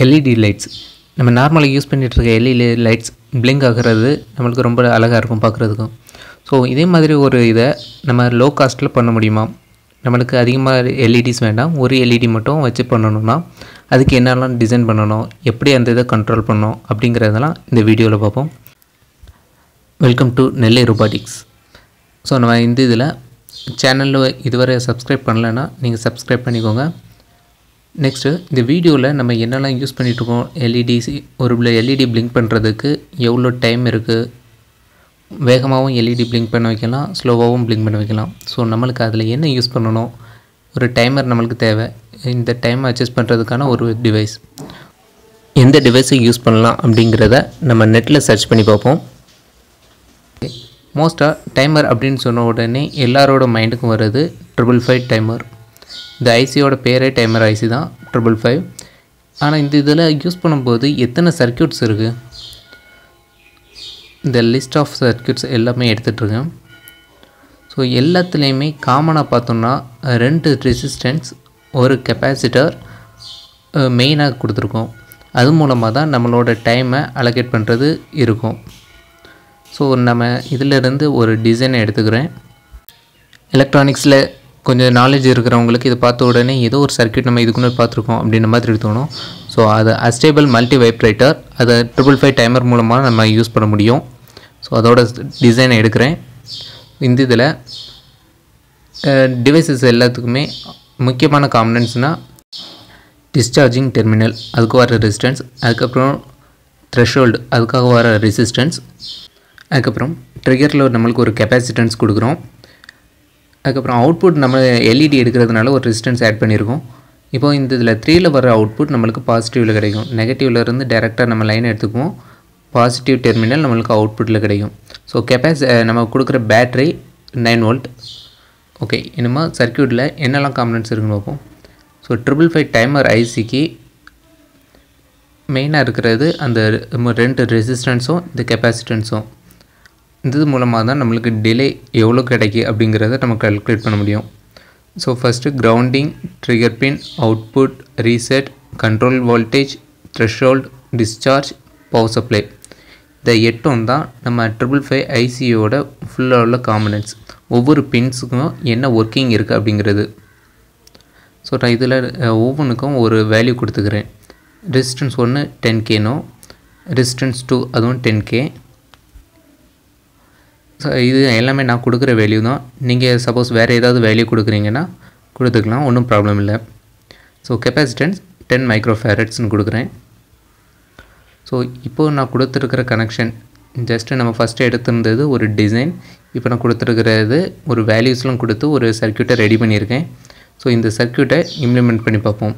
LED lights நம்ம நார்மலாக use பண்ணிகிட்டு இருக்க எல்இடி லைட்ஸ் பிளிங்க் ஆகிறது நம்மளுக்கு ரொம்ப அழகாக இருக்கும் பார்க்குறதுக்கும் ஸோ இதே மாதிரி ஒரு இதை நம்ம லோ காஸ்ட்டில் பண்ண முடியுமா நம்மளுக்கு அதிகமாக எல்இடிஸ் வேண்டாம் ஒரு எல்இடி மட்டும் வச்சு பண்ணணும்னா அதுக்கு என்னெல்லாம் டிசைன் பண்ணணும் எப்படி அந்த இதை கண்ட்ரோல் பண்ணணும் அப்படிங்கிறதெல்லாம் இந்த வீடியோவில் பார்ப்போம் welcome to Nellai robotics so நம்ம இந்த இதில் சேனலில் இதுவரை சப்ஸ்கிரைப் பண்ணலைன்னா நீங்கள் சப்ஸ்கிரைப் பண்ணிக்கோங்க நெக்ஸ்ட்டு இந்த வீடியோவில் நம்ம என்னெல்லாம் யூஸ் பண்ணிகிட்ருக்கோம் எல்இடிஸ் ஒரு எல்இடி பிளிங்க் பண்ணுறதுக்கு எவ்வளோ டைம் இருக்குது வேகமாகவும் எல்இடி பிளிங்க் பண்ண வைக்கலாம் ஸ்லோவாகவும் பிளிங்க் பண்ண வைக்கலாம் ஸோ நம்மளுக்கு அதில் என்ன யூஸ் பண்ணணும் ஒரு டைமர் நம்மளுக்கு தேவை இந்த டைம் அட்ஜஸ்ட் பண்ணுறதுக்கான ஒரு டிவைஸ் எந்த டிவைஸை யூஸ் பண்ணலாம் அப்படிங்கிறத நம்ம நெட்டில் சர்ச் பண்ணி பார்ப்போம் மோஸ்ட்டாக டைமர் அப்படின்னு சொன்ன உடனே எல்லாரோட மைண்டுக்கும் வர்றது ட்ரிபிள் ஃபைவ் டைமர் இந்த ஐசியோட பேரே டைமர் ஐசி தான் ட்ரிபிள் ஃபைவ் ஆனால் இந்த இதில் யூஸ் பண்ணும்போது எத்தனை சர்க்கியூட்ஸ் இருக்குது இந்த லிஸ்ட் ஆஃப் சர்க்கியூட்ஸ் எல்லாமே எடுத்துகிட்ருக்கேன் ஸோ எல்லாத்துலேயுமே காமனாக பார்த்தோம்னா ரெண்டு ரெசிஸ்டன்ஸ் ஒரு கெப்பாசிட்டர் மெயினாக கொடுத்துருக்கோம் அது மூலமாக தான் நம்மளோட டைமை அலோகேட் பண்ணுறது இருக்கும் ஸோ நம்ம இதிலிருந்து ஒரு டிசைனை எடுத்துக்கிறேன் எலக்ட்ரானிக்ஸில் கொஞ்சம் நாலேஜ் இருக்கிறவங்களுக்கு இதை பார்த்த உடனே ஏதோ ஒரு சர்க்கியூட் நம்ம இதுக்கு முன்னாடி பார்த்துருக்கோம் அப்படின்ற மாதிரி தோணும் ஸோ அது அஸ்டேபிள் மல்டி வைப்ரேட்டர் அதை ட்ரிபிள் ஃபைவ் டைமர் மூலமாக நம்ம யூஸ் பண்ண முடியும் ஸோ அதோட டிசைனை எடுக்கிறேன் இந்த இதில் டிவைசஸ் எல்லாத்துக்குமே முக்கியமான காம்பனன்ட்ஸ்னால் டிஸ்சார்ஜிங் டெர்மினல் அதுக்கு வர ரெசிஸ்டன்ஸ் அதுக்கப்புறம் த்ரெஷோல்டு அதுக்காக வர ரெசிஸ்டன்ஸ் அதுக்கப்புறம் ட்ரிகரில் நம்மளுக்கு ஒரு கெப்பாசிட்டன்ஸ் கொடுக்குறோம் அதுக்கப்புறம் அவுட்புட் நம்ம எல்இடி எடுக்கிறதுனால ஒரு ரெசிஸ்டன்ஸ் ஆட் பண்ணியிருக்கோம் இப்போ இந்த இதில் த்ரீயில் வர அவுட்புட் நம்மளுக்கு பாசிட்டிவில் கிடைக்கும் நெகட்டிவ்ல இருந்து டேரெக்டாக நம்ம லைன் எடுத்துக்குவோம் பாசிட்டிவ் டெர்மினல் நம்மளுக்கு அவுட்புட்டில் கிடைக்கும் ஸோ கெப்பாசி நம்ம கொடுக்குற பேட்ரி நைன் வோல்ட் ஓகே இனிமேல் சர்க்கியூட்டில் என்னெல்லாம் காம்பனன்ட்ஸ் இருக்குன்னு பார்ப்போம் ஸோ ட்ரிபிள் ஃபைவ் டைமர் ஐசிக்கு மெயினாக இருக்கிறது அந்த ரெண்டு ரெசிஸ்டன்ஸும் இந்த கெப்பாசிட்டன்ஸும் இது மூலமாக தான் நம்மளுக்கு டிலே எவ்வளோ கிடைக்கி அப்படிங்கிறத நம்ம கால்குலேட் பண்ண முடியும் so first grounding trigger pin output reset control voltage threshold discharge power supply இந்த எட்டும் தான் நம்ம ட்ரிபிள் ஃபைவ் ஐசியோட ஃபுல்லாக உள்ள காம்பனன்ட்ஸ் ஒவ்வொரு பின்ஸுக்கும் என்ன ஒர்க்கிங் இருக்குது அப்படிங்கிறது ஸோ நான் இதில் ஒவ்வொன்றுக்கும் ஒரு வேல்யூ கொடுத்துக்கிறேன் ரெசிஸ்டன்ஸ் ஒன்று டென் கேனோ ரெசிஸ்டன்ஸ் டூ அதுவும் டென் கே ஸோ இது எல்லாமே நான் கொடுக்குற வேல்யூ தான் நீங்கள் சப்போஸ் வேறு ஏதாவது வேல்யூ கொடுக்குறீங்கன்னா கொடுத்துக்கலாம் ஒன்றும் ப்ராப்ளம் இல்லை ஸோ கெப்பாசிட்டன்ஸ் டென் மைக்ரோ ஃபேரட்ஸ்னு கொடுக்குறேன் ஸோ இப்போது நான் கொடுத்துருக்கிற கனெக்ஷன் ஜஸ்ட்டு நம்ம ஃபஸ்ட்டு எடுத்திருந்தது ஒரு டிசைன் இப்போ நான் கொடுத்துருக்கிறது ஒரு வேல்யூஸ்லாம் கொடுத்து ஒரு சர்க்கியூட்டை ரெடி பண்ணியிருக்கேன் ஸோ இந்த சர்க்கியூட்டை இம்ப்ளிமெண்ட் பண்ணி பார்ப்போம்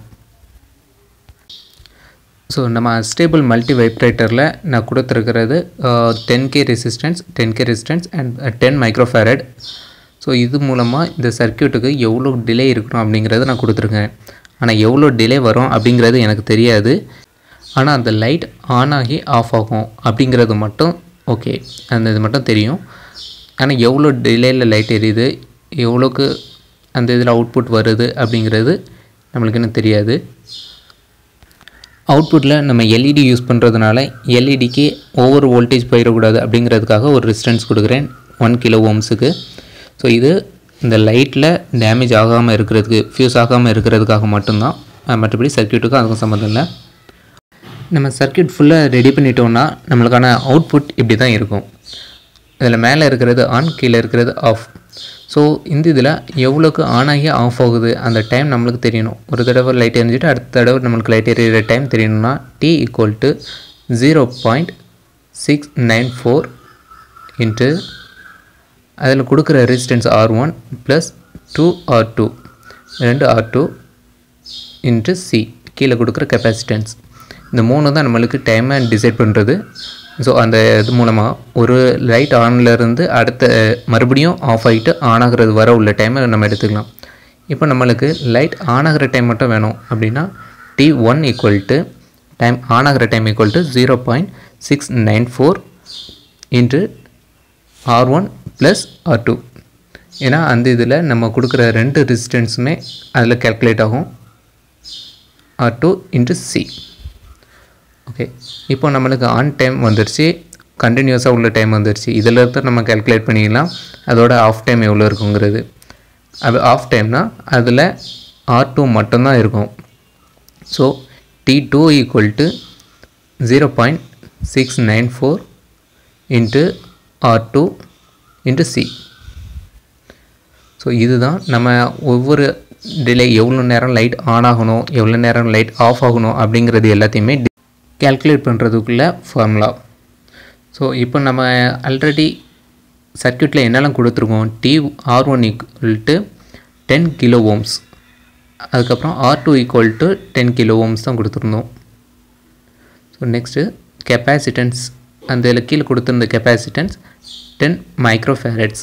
ஸோ நம்ம ஸ்டேபிள் மல்டி வைப்ரேட்டரில் நான் கொடுத்துருக்கிறது ten K resistance ten K resistance and ten microfarad so இது மூலமாக இந்த சர்க்கியூட்டுக்கு எவ்வளோ டிலே இருக்கணும் அப்படிங்கிறத நான் கொடுத்துருக்கேன் ஆனால் எவ்வளோ டிலே வரும் அப்படிங்கிறது எனக்கு தெரியாது ஆனால் அந்த லைட் ஆன் ஆகி ஆஃப் ஆகும் அப்படிங்கிறது மட்டும் ஓகே அந்த இது மட்டும் தெரியும் ஆனால் எவ்வளோ டிலேயில் லைட் எரியுது எவ்வளோக்கு அந்த இதில் அவுட்புட் வருது அப்படிங்கிறது நம்மளுக்கு இன்னும் தெரியாது அவுட்புட்டில் நம்ம எல்இடி யூஸ் பண்ணுறதுனால எல்இடிக்கு ஓவர் வோல்டேஜ் போயிடக்கூடாது அப்படிங்கிறதுக்காக ஒரு ரெசிஸ்டன்ஸ் கொடுக்குறேன் ஒன் கிலோ ஓம்ஸுக்கு ஸோ இது இந்த லைட்டில் டேமேஜ் ஆகாமல் இருக்கிறதுக்கு ஃபியூஸ் ஆகாமல் இருக்கிறதுக்காக மட்டும்தான் மற்றபடி சர்க்கியூட்டுக்கும் அதுக்கும் சம்மந்தம் இல்லை நம்ம சர்க்கியூட் ஃபுல்லாக ரெடி பண்ணிட்டோம்னா நம்மளுக்கான அவுட்புட் இப்படி தான் இருக்கும் இதில் மேலே இருக்கிறது ஆன் கீழே இருக்கிறது ஆஃப் ஸோ இந்த இதில் எவ்வளோக்கு ஆன் ஆகி ஆஃப் ஆகுது அந்த டைம் நம்மளுக்கு தெரியணும் ஒரு தடவை லைட் எரிஞ்சிட்டு அடுத்த தடவை நம்மளுக்கு லைட் எரியிற டைம் தெரியணும்னா T equal to zero point six nine four into அதில் கொடுக்குற resistance R one plus two R two ரெண்டு ஆர் டூ இன்ட்டு சி கீழே கொடுக்குற கெப்பாசிட்டன்ஸ் இந்த மூணு தான் நம்மளுக்கு டைமை டிசைட் பண்ணுறது ஸோ அந்த இது மூலமாக ஒரு லைட் ஆன்லேருந்து அடுத்த மறுபடியும் ஆஃப் ஆகிட்டு ஆன் ஆகிறது வர உள்ள டைமை நம்ம எடுத்துக்கலாம் இப்போ நம்மளுக்கு லைட் ஆன் ஆகிற டைம் மட்டும் வேணும் அப்படின்னா T one equal to time on ஆகிற time equal to zero point six nine four into R one plus R two ஏன்னா அந்த இதில் நம்ம கொடுக்குற ரெண்டு ரெசிஸ்டன்ஸுமே அதில் கேல்குலேட் ஆகும் R two into C okay இப்போ நம்மளுக்கு ஆன் டைம் வந்துருச்சு கண்டினியூஸாக உள்ள டைம் வந்துருச்சு இதில் இருந்து நம்ம கால்குலேட் பண்ணிக்கலாம் அதோட ஆஃப் டைம் எவ்வளோ இருக்குங்கிறது அது ஆஃப் டைம்னா அதில் ஆர் டூ மட்டும்தான் இருக்கும் so T two equal to zero point six nine four into R two into C so இதுதான் நம்ம ஒவ்வொரு டிலே எவ்வளோ நேரம் லைட் ஆன் ஆகணும் எவ்வளோ நேரம் லைட் ஆஃப் ஆகணும் அப்படிங்கிறது எல்லாத்தையுமே கேல்குலேட் பண்ணுறதுக்குள்ள ஃபார்முலா ஸோ இப்போ நம்ம ஆல்ரெடி சர்க்யூட்டில் என்னெல்லாம் கொடுத்துருக்கோம் T R one equal to ten kilo ohms அதுக்கப்புறம் R two equal to ten kilo ohms தான் கொடுத்துருந்தோம் ஸோ நெக்ஸ்ட்டு கெப்பாசிட்டன்ஸ் அந்த இதில் கீழே கொடுத்துருந்த capacitance ten micro farads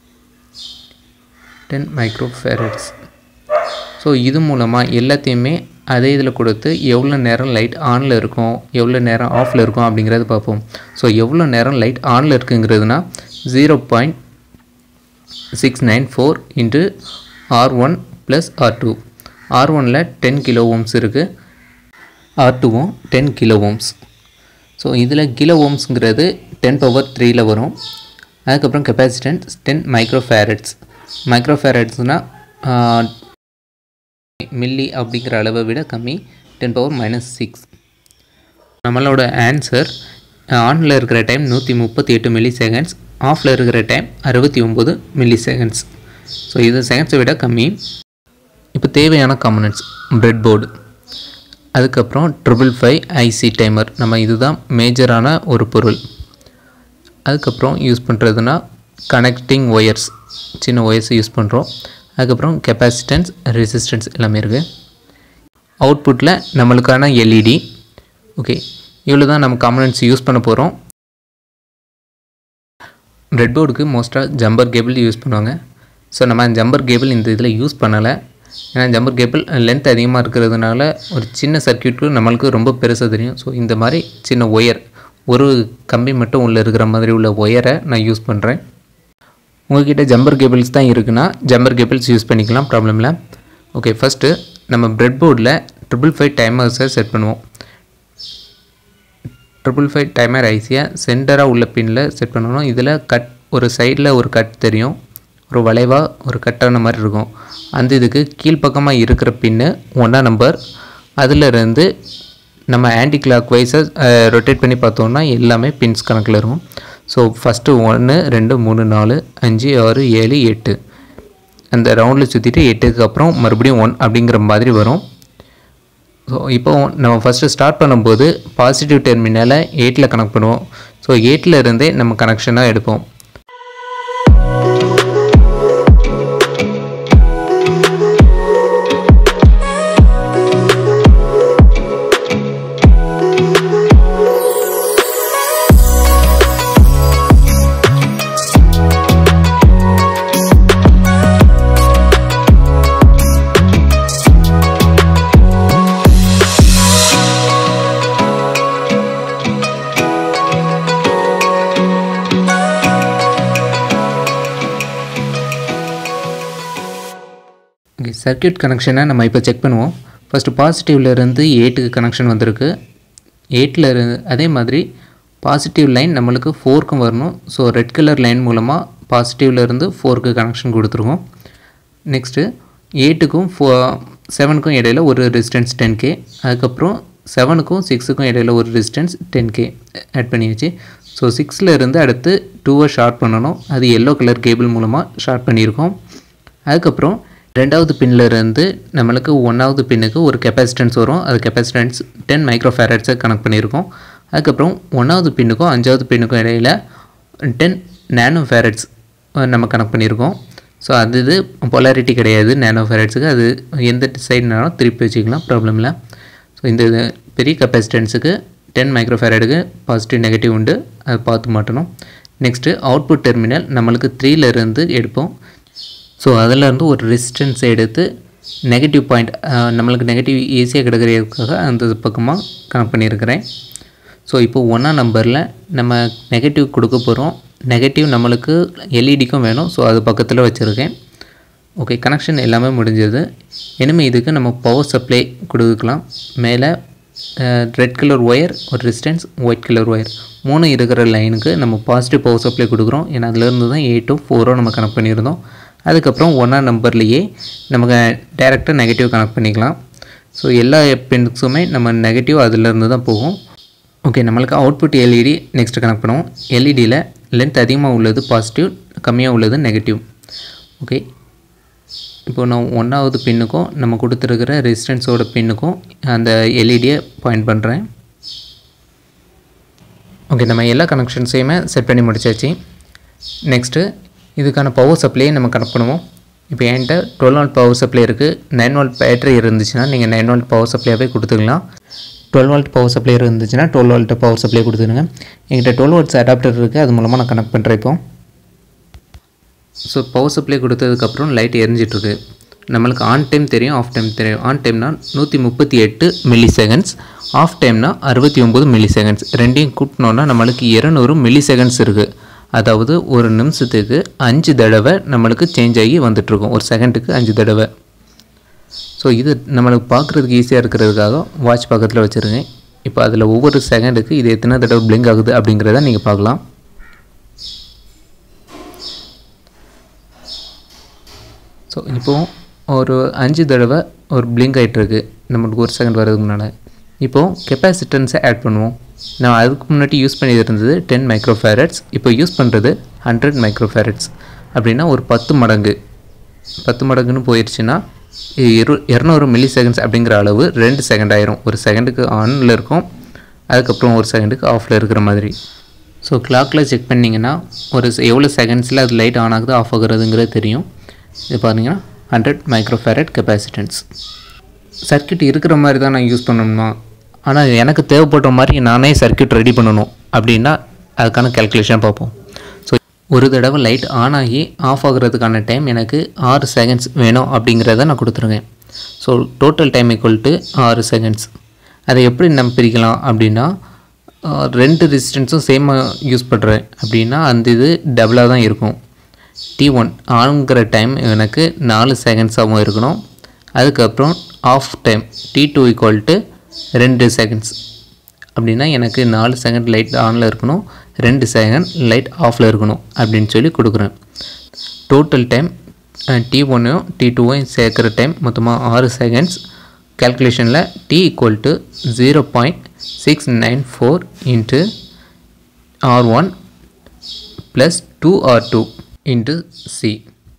ten micro farads so இது மூலமாக எல்லாத்தையுமே அதே இதில் கொடுத்து எவ்வளோ நேரம் லைட் ஆனில் இருக்கும் எவ்வளோ நேரம் ஆஃபில் இருக்கும் அப்படிங்கிறத பார்ப்போம் ஸோ எவ்வளோ நேரம் லைட் ஆனில் இருக்குங்கிறதுனா zero point six nine four into R one plus R two R ஒனில் டென் கிலோ ஓம்ஸ் இருக்குது ஆர் டூவும் டென் கிலோ ஓம்ஸ் ஸோ இதில் கிலோ ஓம்ஸுங்கிறது டென் பவர் த்ரீயில் வரும் அதுக்கப்புறம் capacitance ten micro farads micro ஃபேரட்ஸ்னால் மில்லி அப்படிங்கிற அளவை விட கம்மி டென் பவர் மைனஸ் சிக்ஸ் நம்மளோட ஆன்சர் ஆனில் இருக்கிற டைம் நூற்றி முப்பத்தி எட்டு மில்லி செகண்ட்ஸ் ஆஃபில் இருக்கிற டைம் அறுபத்தி ஒம்பது மில்லி செகண்ட்ஸ் ஸோ இது செகண்ட்ஸை விட கம்மி இப்போ தேவையான காம்பனன்ட்ஸ் பிரெட் போர்டு அதுக்கப்புறம் ட்ரிபிள் ஃபைவ் ஐசி டைமர் நம்ம இதுதான் மேஜரான ஒரு பொருள் அதுக்கப்புறம் யூஸ் பண்ணுறதுனா கனெக்டிங் ஒயர்ஸ் சின்ன ஒயர்ஸ் யூஸ் பண்ணுறோம் அதுக்கப்புறம் கெப்பாசிட்டன்ஸ் ரெசிஸ்டன்ஸ் எல்லாமே இருக்குது அவுட்புட்டில் நம்மளுக்கான எல்இடி ஓகே இவ்வளோ தான் நம்ம காம்பனன்ட்ஸ் யூஸ் பண்ண போகிறோம் பிரெட் போர்டுக்கு மோஸ்ட்டாக ஜம்பர் கேபிள் யூஸ் பண்ணுவாங்க ஸோ நம்ம ஜம்பர் கேபிள் இந்த இதில் யூஸ் பண்ணலை ஏன்னா ஜம்பர் கேபிள் லென்த் அதிகமாக இருக்கிறதுனால ஒரு சின்ன சர்க்கியூட்க்கு நம்மளுக்கு ரொம்ப பெருசாக தெரியும் ஸோ இந்த மாதிரி சின்ன ஒயர் ஒரு கம்பி மட்டும் உள்ளே இருக்கிற மாதிரி உள்ள ஒயரை நான் யூஸ் பண்ணுறேன் உங்கள்கிட்ட ஜம்பர் கேபிள்ஸ் தான் இருக்குன்னா ஜம்பர் கேபிள்ஸ் யூஸ் பண்ணிக்கலாம் ப்ராப்ளம் இல்லை ஓகே ஃபஸ்ட்டு நம்ம பிரெட் போர்டில் ட்ரிபிள் ஃபைவ் டைமர்ஸை செட் பண்ணுவோம் ட்ரிபிள் ஃபைவ் டைமர் ஐசியை சென்டராக உள்ள பின்னில் செட் பண்ணணும் இதில் கட் ஒரு சைடில் ஒரு கட் தெரியும் ஒரு வளைவாக ஒரு கட்டான மாதிரி இருக்கும் அந்த இதுக்கு கீழ்ப்பக்கமாக இருக்கிற பின்னு ஒன்றா நம்பர் அதிலிருந்து நம்ம ஆன்டி கிளாக் வைஸை ரொட்டேட் பண்ணி பார்த்தோம்னா எல்லாமே பின்ஸ் கணக்கில் இருக்கும் ஸோ ஃபஸ்ட்டு ஒன்று ரெண்டு மூணு நாலு அஞ்சு ஆறு ஏழு எட்டு அந்த ரவுண்டில் சுற்றிட்டு எட்டுக்கு அப்புறம் மறுபடியும் ஒன் அப்படிங்கிற மாதிரி வரும் ஸோ இப்போ நம்ம ஃபஸ்ட்டு ஸ்டார்ட் பண்ணும்போது பாசிட்டிவ் டெர்மினலை எயிட்டில் கனெக்ட் பண்ணுவோம் ஸோ எயிட்டில் இருந்தே நம்ம கனெக்ஷனாக எடுப்போம் ஓகே சர்க்கியூட் கனெக்ஷனை நம்ம இப்போ செக் பண்ணுவோம் ஃபஸ்ட்டு பாசிட்டிவ்லேருந்து எயிட்டுக்கு கனெக்ஷன் வந்திருக்கு எயிட்டில் இருந்து அதே மாதிரி பாசிட்டிவ் லைன் நம்மளுக்கு ஃபோர்க்கும் வரணும் ஸோ ரெட் கலர் லைன் மூலமாக பாசிட்டிவ்லேருந்து ஃபோருக்கு கனெக்ஷன் கொடுத்துருவோம் நெக்ஸ்ட்டு எயிட்டுக்கும் ஃபோ செவனுக்கும் இடையில ஒரு ரெசிஸ்டன்ஸ் டென் கே அதுக்கப்புறம் செவனுக்கும் சிக்ஸுக்கும் இடையில ஒரு ரெசிஸ்டன்ஸ் டென் கே ஆட் பண்ணியாச்சு ஸோ சிக்ஸில் இருந்து அடுத்து டூவை ஷார்ட் பண்ணணும் அது எல்லோ கலர் கேபிள் மூலமாக ஷார்ட் பண்ணியிருக்கோம் அதுக்கப்புறம் ரெண்டாவது பின்னில் இருந்து நம்மளுக்கு ஒன்றாவது பின்னுக்கு ஒரு கெப்பாசிட்டன்ஸ் வரும் அது கெப்பாசிட்டன்ஸ் டென் மைக்ரோ ஃபேரட்ஸை கனெக்ட் பண்ணியிருக்கோம் அதுக்கப்புறம் ஒன்றாவது பின்னுக்கும் அஞ்சாவது பின்னுக்கும் இடையில டென் நேனோ ஃபேரட்ஸ் நம்ம கனெக்ட் பண்ணியிருக்கோம் ஸோ அது இது பொலாரிட்டி கிடையாது நேனோ ஃபேரட்ஸுக்கு அது எந்த சைடுனாலும் திருப்பி வச்சுக்கலாம் ப்ராப்ளம் இல்லை ஸோ இந்த இது பெரிய கெப்பாசிட்டன்ஸுக்கு டென் மைக்ரோ ஃபேரடுக்கு பாசிட்டிவ் நெகட்டிவ் உண்டு அதை பார்த்து மாட்டணும் நெக்ஸ்ட்டு அவுட்புட் டெர்மினல் நம்மளுக்கு த்ரீல இருந்து எடுப்போம் ஸோ அதிலேருந்து ஒரு ரெசிஸ்டன்ஸ் எடுத்து நெகட்டிவ் பாயிண்ட் நம்மளுக்கு நெகட்டிவ் ஈஸியாக கிடைக்கிறதுக்காக அந்த பக்கமாக கனெக்ட் பண்ணியிருக்கிறேன் ஸோ இப்போ ஒன்றா நம்பரில் நம்ம நெகட்டிவ் கொடுக்க போகிறோம் நெகட்டிவ் நம்மளுக்கு எல்இடிக்கும் வேணும் ஸோ அது பக்கத்தில் வச்சுருக்கேன் ஓகே கனெக்ஷன் எல்லாமே முடிஞ்சது இனிமேல் இதுக்கு நம்ம பவர் சப்ளை கொடுக்கலாம் மேலே ரெட் கலர் ஒயர் ஒரு ரெசிஸ்டன்ஸ் ஒயிட் கலர் ஒயர் மூணு இருக்கிற லைனுக்கு நம்ம பாசிட்டிவ் பவர் சப்ளை கொடுக்குறோம் ஏன்னா அதுலேருந்து தான் எயிட்டும் ஃபோரும் நம்ம கனெக்ட் பண்ணியிருந்தோம் அதுக்கப்புறம் ஒன்றா நம்பர்லேயே நமக்கு டேரெக்டாக நெகட்டிவ் கனெக்ட் பண்ணிக்கலாம் ஸோ எல்லா பின்ஸுமே நம்ம நெகட்டிவ் அதிலேருந்து தான் போகும் ஓகே நம்மளுக்கு அவுட்புட் எல்இடி நெக்ஸ்ட் கனெக்ட் பண்ணுவோம் எல்இடியில் லென்த் அதிகமாக உள்ளது பாசிட்டிவ் கம்மியாக உள்ளது நெகட்டிவ் ஓகே இப்போ நான் ஒன்றாவது பின்னுக்கும் நம்ம கொடுத்துருக்கிற ரெசிஸ்டன்ஸோட பின்னுக்கும் அந்த எல்இடியை பாயிண்ட் பண்ணுறேன் ஓகே நம்ம எல்லா கனெக்ஷன்ஸையுமே செட் பண்ணி முடிச்சாச்சு நெக்ஸ்ட்டு இதுக்கான பவர் சப்ளையை நம்ம கனெக்ட் பண்ணுவோம் இப்போ என்கிட்ட டுவெல் வால்ட் பவர் சப்ளை இருக்குது நைன் வால்ட் பேட்டரி இருந்துச்சுன்னா நீங்கள் நைன் வால்ட் பவர் சப்ளையாகவே கொடுத்துக்கலாம் டுவெல் வால்ட் பவர் சப்ளை இருந்துச்சுன்னா டுவெல் வால்ட் பவர் சப்ளை கொடுத்துருங்க என்கிட்ட டுவெல் வால்ட்ஸ் அடாப்டர் இருக்குது அது மூலமாக நான் கனெக்ட் பண்ணுறேன் இப்போ ஸோ பவர் சப்ளை கொடுத்ததுக்கப்புறம் லைட் எரிஞ்சிட்ருக்கு நம்மளுக்கு ஆன் டைம் தெரியும் ஆஃப் டைம் தெரியும் ஆன் டைம்னா நூற்றி முப்பத்தி எட்டு மில்லி செகண்ட்ஸ் ஆஃப் டைம்னா அறுபத்தி ஒம்பது மில்லி செகண்ட்ஸ் ரெண்டையும் கூட்டினோன்னா நம்மளுக்கு இரநூறு மில்லி செகண்ட்ஸ் இருக்குது அதாவது ஒரு நிமிஷத்துக்கு அஞ்சு தடவை நம்மளுக்கு சேஞ்ச் ஆகி வந்துட்டுருக்கும் ஒரு செகண்டுக்கு அஞ்சு தடவை ஸோ இது நம்மளுக்கு பார்க்குறதுக்கு ஈஸியாக இருக்கிறதுக்காக வாட்ச் பக்கத்தில் வச்சுருங்க இப்போ அதில் ஒவ்வொரு செகண்டுக்கு இது எத்தனை தடவை பிளிங்க் ஆகுது அப்படிங்கிறத நீங்கள் பார்க்கலாம் ஸோ இப்போது ஒரு அஞ்சு தடவை ஒரு பிளிங்க் ஆகிட்டுருக்கு நம்மளுக்கு ஒரு செகண்ட் வரதுக்கு முன்னால் இப்போது கெப்பாசிட்டன்ஸை ஆட் பண்ணுவோம் நான் அதுக்கு முன்னாடி யூஸ் பண்ணிட்டு இருந்தது டென் மைக்ரோஃபேரட்ஸ் இப்போ யூஸ் பண்ணுறது ஹண்ட்ரட் மைக்ரோஃபேரட்ஸ் அப்படின்னா ஒரு பத்து மடங்கு பத்து மடங்குன்னு போயிடுச்சுன்னா இரு இரநூறு மில்லி செகண்ட்ஸ் அப்படிங்கிற அளவு ரெண்டு செகண்ட் ஆயிரும் ஒரு செகண்டுக்கு ஆனில் இருக்கும் அதுக்கப்புறம் ஒரு செகண்டுக்கு ஆஃபில் இருக்கிற மாதிரி ஸோ கிளாக்கில் செக் பண்ணிங்கன்னா ஒரு எவ்வளோ செகண்ட்ஸில் அது லைட் ஆன் ஆகுது ஆஃப் ஆகுறதுங்கிறது தெரியும் இது பார்த்தீங்கன்னா ஹண்ட்ரட் மைக்ரோஃபேரட் கெப்பாசிட்டன்ஸ் சர்க்கியூட் இருக்கிற மாதிரி தான் நான் யூஸ் பண்ணணுமா ஆனால் எனக்கு தேவைப்படுற மாதிரி நானே சர்க்கியூட் ரெடி பண்ணணும் அப்படின்னா அதுக்கான கேல்குலேஷன் பார்ப்போம் ஸோ ஒரு தடவை லைட் ஆன் ஆகி ஆஃப் ஆகுறதுக்கான டைம் எனக்கு ஆறு செகண்ட்ஸ் வேணும் அப்படிங்கிறத நான் கொடுத்துருக்கேன் so total time equal to ஆறு செகண்ட்ஸ் அதை எப்படி நம்ம பிரிக்கலாம் அப்படின்னா ஆஹ், ரெண்டு ரெசிஸ்டன்ஸும் சேமாக யூஸ் பண்ணுறேன் அப்படின்னா அந்த இது டபுளாக தான் இருக்கும் டி ஒன் ஆன்கிற டைம் எனக்கு நாலு செகண்ட்ஸாகவும் இருக்கணும் அதுக்கப்புறம் off time T two equal to ரெண்டு செகண்ட்ஸ் அப்படின்னா எனக்கு நாலு செகண்ட் லைட் ஆனில் இருக்கணும் ரெண்டு செகண்ட் லைட் ஆஃபில் இருக்கணும் அப்படின்னு சொல்லி கொடுக்குறேன் டோட்டல் டைம் டி ஒன்னையும் டி டூவையும் சேர்க்குற டைம் மொத்தமாக ஆறு செகண்ட்ஸ் கேல்குலேஷனில் T equal to zero point six nine four into R one plus two R two into C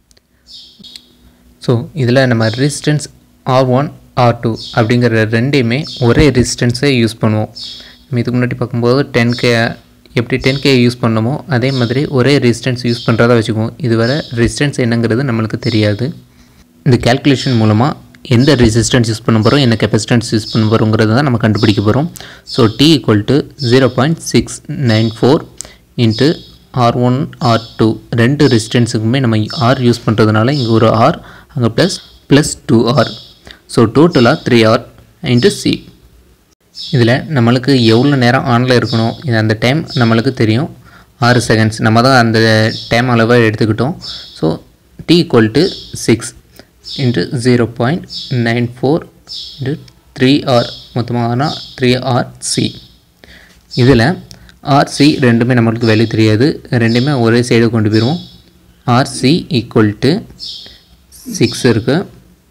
so இதில் நம்ம resistance R one R two அப்படிங்கிற ரெண்டையுமே ஒரே ரெசிஸ்டன்ஸை யூஸ் பண்ணுவோம் நம்ம இதுக்கு முன்னாடி பார்க்கும்போது டென் கே எப்படி டென் கே யூஸ் பண்ணமோ அதே மாதிரி ஒரே ரெசிஸ்டன்ஸ் யூஸ் பண்ணுறதா வச்சுக்குவோம் இதுவரை ரெசிஸ்டன்ஸ் என்னங்கிறது நம்மளுக்கு தெரியாது இந்த கேல்குலேஷன் மூலமாக எந்த ரெசிஸ்டன்ஸ் யூஸ் பண்ண போகிறோம் என்ன கெப்பாசிட்டன்ஸ் யூஸ் பண்ண போகிறோங்கிறத தான் நம்ம கண்டுபிடிக்க போகிறோம் so T equal to zero point six nine four into R one R two ரெண்டு ரெசிஸ்டன்ஸுக்குமே நம்ம ஆர் யூஸ் பண்ணுறதுனால இங்கே ஒரு ஆர் அங்கே plus plus two R so டோட்டலாக த்ரீ ஆர் இன்ட்டு சி இதில் நம்மளுக்கு எவ்வளோ நேரம் ஆனில் இருக்கணும் இது அந்த டைம் நம்மளுக்கு தெரியும் ஆறு செகண்ட்ஸ் நம்ம தான் அந்த டைம் அளவை எடுத்துக்கிட்டோம் so T equal to six into zero point nine four into three R மொத்தமாக ஆனால் த்ரீ ஆர் சி இதில் ஆர்சி ரெண்டுமே நம்மளுக்கு வேல்யூ தெரியாது ரெண்டுமே ஒரே சைடு கொண்டு போயிடுவோம் ஆர்சி ஈக்குவல் டு சிக்ஸ் இருக்குது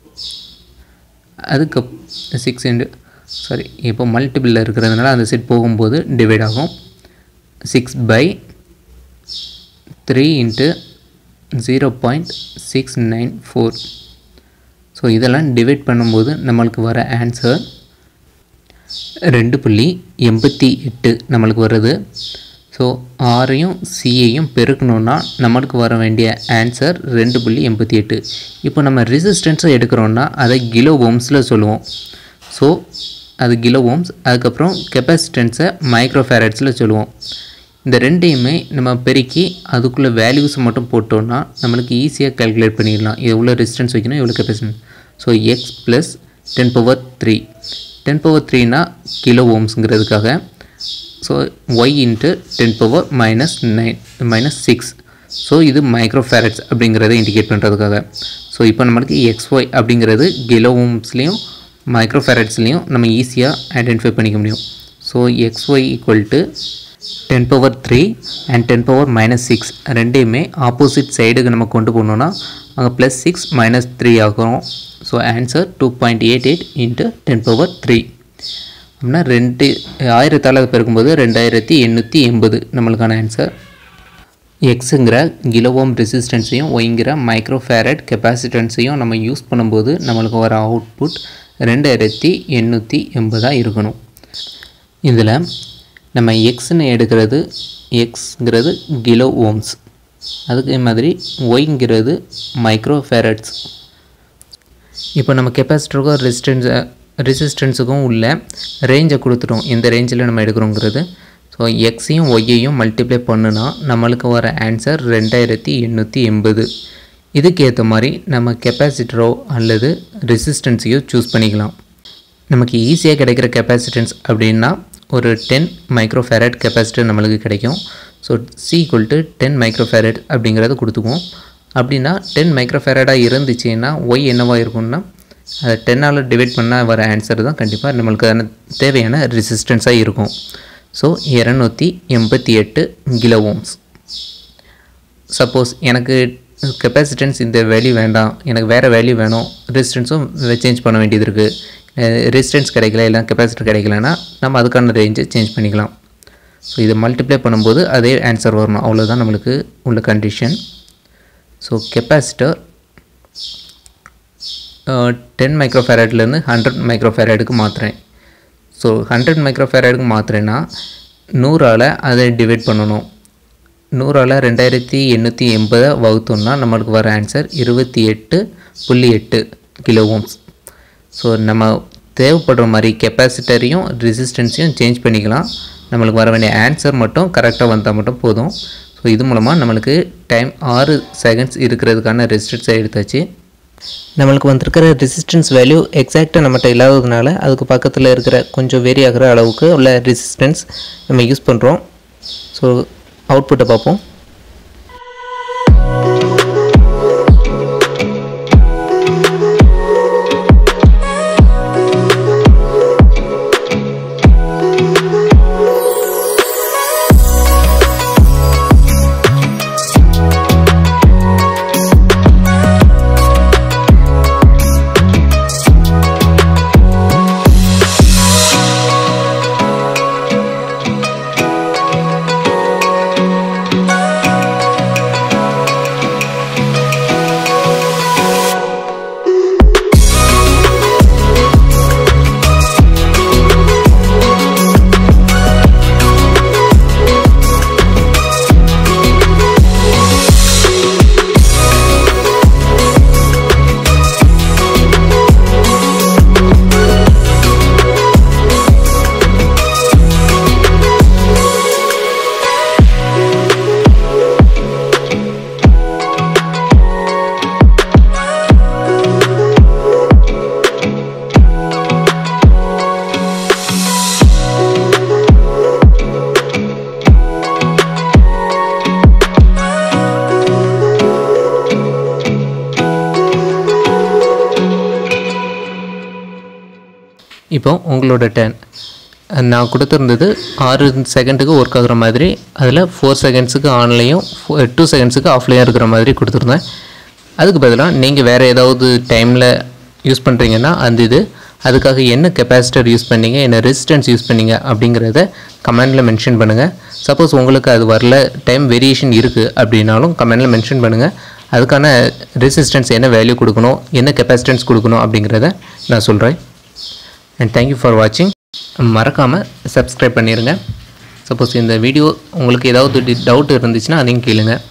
அதுக்கு சிக்ஸ் இன்டு சாரி இப்போ மல்டிபிளில் இருக்கிறதுனால அந்த செட் போகும்போது டிவைட் ஆகும் six by three into zero point six nine four so இதெல்லாம் டிவைட் பண்ணும்போது நம்மளுக்கு வர ஆன்சர் ரெண்டு புள்ளி எண்பத்தி எட்டு நம்மளுக்கு வருது ஸோ ஆரையும் சியையும் பெருக்கணுன்னா நம்மளுக்கு வர வேண்டிய ஆன்சர் ரெண்டு புள்ளி எண்பத்தி எட்டு இப்போ நம்ம ரெசிஸ்டன்ஸை எடுக்கிறோன்னா அதை கிலோ ஓம்ஸில் சொல்லுவோம் ஸோ அது கிலோ ஓம்ஸ் அதுக்கப்புறம் கெப்பாசிட்டன்ஸை மைக்ரோஃபேரட்ஸில் சொல்லுவோம் இந்த ரெண்டையுமே நம்ம பெருக்கி அதுக்குள்ளே வேல்யூஸ் மட்டும் போட்டோம்னா நம்மளுக்கு ஈஸியாக கால்குலேட் பண்ணிடலாம் எவ்வளோ ரெசிஸ்டன்ஸ் வைக்கணும் எவ்வளோ capacitance so X plus ten power three ten power த்ரீனா கிலோ ஓம்ஸுங்கிறதுக்காக so Y into ten power minus nine minus six so இது மைக்ரோஃபேரட்ஸ் அப்படிங்கிறத இண்டிகேட் பண்ணுறதுக்காக ஸோ இப்போ நம்மளுக்கு எக்ஸ் ஒய் அப்படிங்கிறது கிலோ ஓம்ஸ்லேயும் மைக்ரோஃபேரட்ஸ்லேயும் நம்ம ஈஸியாக ஐடென்டிஃபை பண்ணிக்க முடியும் so X Y equal to ten power three and ten power minus six ரெண்டையுமே ஆப்போசிட் சைடுக்கு நம்ம கொண்டு போனோம்னா அங்கே ப்ளஸ் சிக்ஸ் மைனஸ் த்ரீ ஆகும் so answer two point eight eight into ten power three அப்படின்னா ரெண்டு ஆயிரத்தால் பெருக்கும்போது ரெண்டாயிரத்தி எண்ணூற்றி எண்பது நம்மளுக்கான ஆன்சர் எக்ஸுங்கிற கிலோவோம் ரெசிஸ்டன்ஸையும் ஒய்ங்கிற மைக்ரோஃபேரட் கெப்பாசிட்டன்ஸையும் நம்ம யூஸ் பண்ணும்போது நம்மளுக்கு வர அவுட்புட் ரெண்டாயிரத்தி எண்ணூற்றி எண்பதாக இருக்கணும் இதில் நம்ம எக்ஸ்னு எடுக்கிறது எக்ஸ்ங்கிறது கிலோ ஓம்ஸ் அதுக்கு மாதிரி ஒய்ங்கிறது மைக்ரோஃபேரட்ஸ் இப்போ நம்ம கெப்பாசிட்டருக்கும் ரெசிஸ்டன்ஸ் ரெசிஸ்டன்ஸுக்கும் உள்ள ரேஞ்சை கொடுத்துட்டோம் இந்த ரேஞ்சில் நம்ம எடுக்கிறோங்கிறது ஸோ எக்ஸையும் ஒய்யையும் மல்டிப்ளை பண்ணுனா நம்மளுக்கு வர ஆன்சர் ரெண்டாயிரத்தி எண்ணூற்றி எண்பது இதுக்கு ஏற்ற மாதிரி நம்ம கெப்பாசிட்டரோ அல்லது ரெசிஸ்டன்ஸையோ சூஸ் பண்ணிக்கலாம் நமக்கு ஈஸியாக கிடைக்கிற கெப்பாசிட்டன்ஸ் அப்படின்னா ஒரு டென் மைக்ரோஃபேரட் கெப்பாசிட்டர் நம்மளுக்கு கிடைக்கும் so C equal to ten microfarad அப்படிங்கிறத கொடுத்துக்குவோம் அப்படின்னா டென் மைக்ரோஃபேரடாக இருந்துச்சுன்னா ஒய் என்னவாக இருக்கும்னா அதை டென்னால் டிவைட் பண்ணால் வர ஆன்சர் தான் கண்டிப்பாக நம்மளுக்கு தேவையான ரெசிஸ்டன்ஸாக இருக்கும் ஸோ இரநூத்தி எண்பத்தி எட்டு கிலோ ஓம்ஸ் சப்போஸ் எனக்கு கெப்பாசிட்டன்ஸ் இந்த வேல்யூ வேண்டாம் எனக்கு வேறு வேல்யூ வேணும் ரெசிஸ்டன்ஸும் சேஞ்ச் பண்ண வேண்டியது இருக்குது ரெசிஸ்டன்ஸ் கிடைக்கல இல்லை கெப்பாசிட்டர் கிடைக்கலனா நம்ம அதுக்கான ரேஞ்சை சேஞ்ச் பண்ணிக்கலாம் ஸோ இதை மல்டிப்ளை பண்ணும்போது அதே ஆன்சர் வரணும் அவ்வளோதான் நம்மளுக்கு உள்ள கண்டிஷன் ஸோ கெப்பாசிட்டர் டென் மைக்ரோஃபேரட்லேருந்து ஹண்ட்ரட் மைக்ரோஃபேரடுக்கு மாற்றுறேன் ஸோ ஹண்ட்ரட் மைக்ரோஃபேரடுக்கு மாற்றுறேன்னா நூறால் அதை டிவைட் பண்ணணும் நூறால் ரெண்டாயிரத்தி எண்ணூற்றி எண்பதை வகுத்தோம்னா நம்மளுக்கு வர ஆன்சர் இருபத்தி எட்டு புள்ளி எட்டு கிலோ ஓம்ஸ் ஸோ நம்ம தேவைப்படுற மாதிரி கெப்பாசிட்டரையும் ரெசிஸ்டன்ஸையும் சேஞ்ச் பண்ணிக்கலாம் நம்மளுக்கு வர வேண்டிய ஆன்சர் மட்டும் கரெக்டாக வந்தால் மட்டும் போதும் ஸோ இது மூலமாக நம்மளுக்கு டைம் ஆறு செகண்ட்ஸ் இருக்கிறதுக்கான ரெசிஸ்டன்ஸை எடுத்தாச்சு நம்மளுக்கு வந்திருக்கிற ரெசிஸ்டன்ஸ் வேல்யூ எக்ஸாக்டாக நம்மகிட்ட இல்லாததுனால அதுக்கு பக்கத்தில் இருக்கிற கொஞ்சம் வேரி ஆகிற அளவுக்கு உள்ள ரெசிஸ்டன்ஸ் நம்ம யூஸ் பண்ணுறோம் ஸோ அவுட்புட்டை பார்ப்போம் இப்போ உங்களோட டேன் நான் கொடுத்துருந்தது ஆறு செகண்டுக்கு ஒர்க் ஆகுற மாதிரி அதில் ஃபோர் செகண்ட்ஸுக்கு ஆன்லையும் டூ செகண்ட்ஸுக்கு ஆஃப்லையும் இருக்கிற மாதிரி கொடுத்துருந்தேன் அதுக்கு பதிலாக நீங்கள் வேறு ஏதாவது டைமில் யூஸ் பண்ணுறீங்கன்னா அந்த இது அதுக்காக என்ன கெப்பாசிட்டர் யூஸ் பண்ணீங்க என்ன ரெசிஸ்டன்ஸ் யூஸ் பண்ணீங்க அப்படிங்கிறத கமெண்டில் மென்ஷன் பண்ணுங்கள் சப்போஸ் உங்களுக்கு அது வரல டைம் வேரியேஷன் இருக்குது அப்படின்னாலும் கமெண்டில் மென்ஷன் பண்ணுங்கள் அதுக்கான ரெசிஸ்டன்ஸ் என்ன வேல்யூ கொடுக்கணும் என்ன கெப்பாசிட்டன்ஸ் கொடுக்கணும் அப்படிங்கிறத நான் சொல்கிறேன் அண்ட் தேங்க்யூ ஃபார் வாட்சிங் மறக்காமல் சப்ஸ்கிரைப் பண்ணிடுங்க சப்போஸ் இந்த வீடியோ உங்களுக்கு ஏதாவது டவுட் இருந்துச்சுன்னா அதையும் கேளுங்கள்